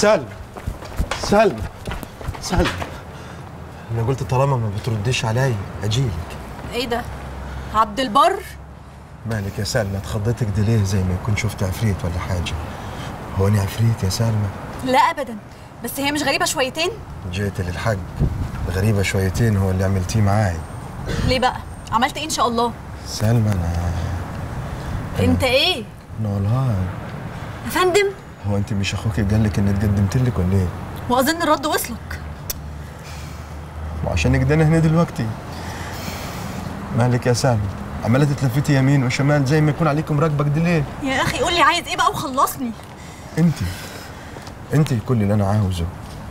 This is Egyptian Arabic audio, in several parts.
سلمى سلمى سلمى انا قلت طالما ما بترديش علي اجيلك ايه ده عبد البر مالك يا سلمى اتخضيتك دي ليه زي ما يكون شفت عفريت ولا حاجه هو انا عفريت يا سلمى لا ابدا بس هي مش غريبه شويتين جيت للحق غريبه شويتين هو اللي عملتيه معاي ليه بقى عملت ايه ان شاء الله سلمى انا انت ايه نولهان يا فندم هو انت مش اخوك قال لك اني اتقدمت لك ولا ايه واظن الرد وصلك وعشان كده انا هنا دلوقتي مالك يا سلمى عماله تتلفتي يمين وشمال زي ما يكون عليكم راكبه كده ليه يا اخي قول لي عايز ايه بقى وخلصني انت انت كل اللي انا عاوزه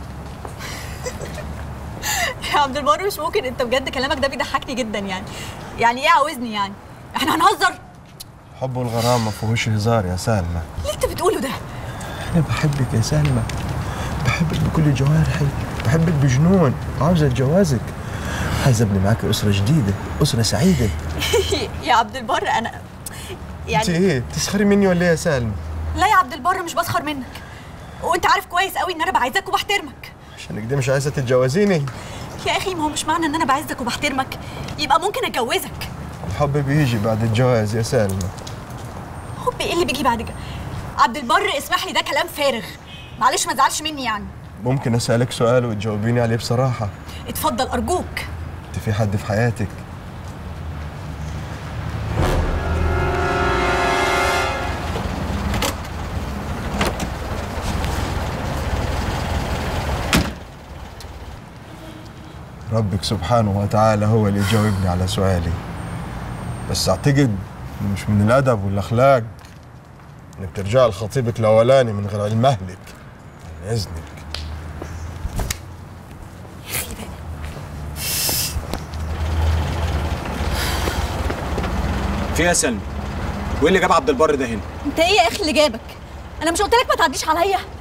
يا عبد البر مش ممكن انت بجد كلامك ده بيضحكني جدا يعني يعني ايه عاوزني يعني احنا هنهزر حب والغرام ما فيهوش هزار يا سلمى ليه انت بتقوله ده انا بحبك يا سلمى بحبك بكل جوارحي بحبك بجنون عاوز اتجوزك عايز ابني معاك اسره جديده اسره سعيده يا عبد البر انا انت يعني ايه تسخري مني ولا ايه يا سلمى لا يا عبد البر مش بسخر منك وانت عارف كويس قوي ان انا بعايزك وبحترمك عشان كده مش عايزه تتجوزيني يا اخي ما هو مش معنى ان انا بعزك وبحترمك يبقى ممكن اتجوزك الحب بيجي بعد الجواز يا سلمى حب ايه اللي بيجي بعد كده عبد البر اسمح لي ده كلام فارغ معلش ما تزعلش مني يعني ممكن اسالك سؤال وتجاوبيني عليه بصراحه اتفضل ارجوك انت في حد في حياتك ربك سبحانه وتعالى هو اللي يجاوبني على سؤالي بس اعتقد إنه مش من الادب والاخلاق انك ترجع لخطيبك الاولاني من غير علم اهلك من اذنك في إيه يا سلمى وايه اللي جاب عبد البر ده هنا انت ايه يا اخي اللي جابك انا مش قلت لك ما تعديش عليا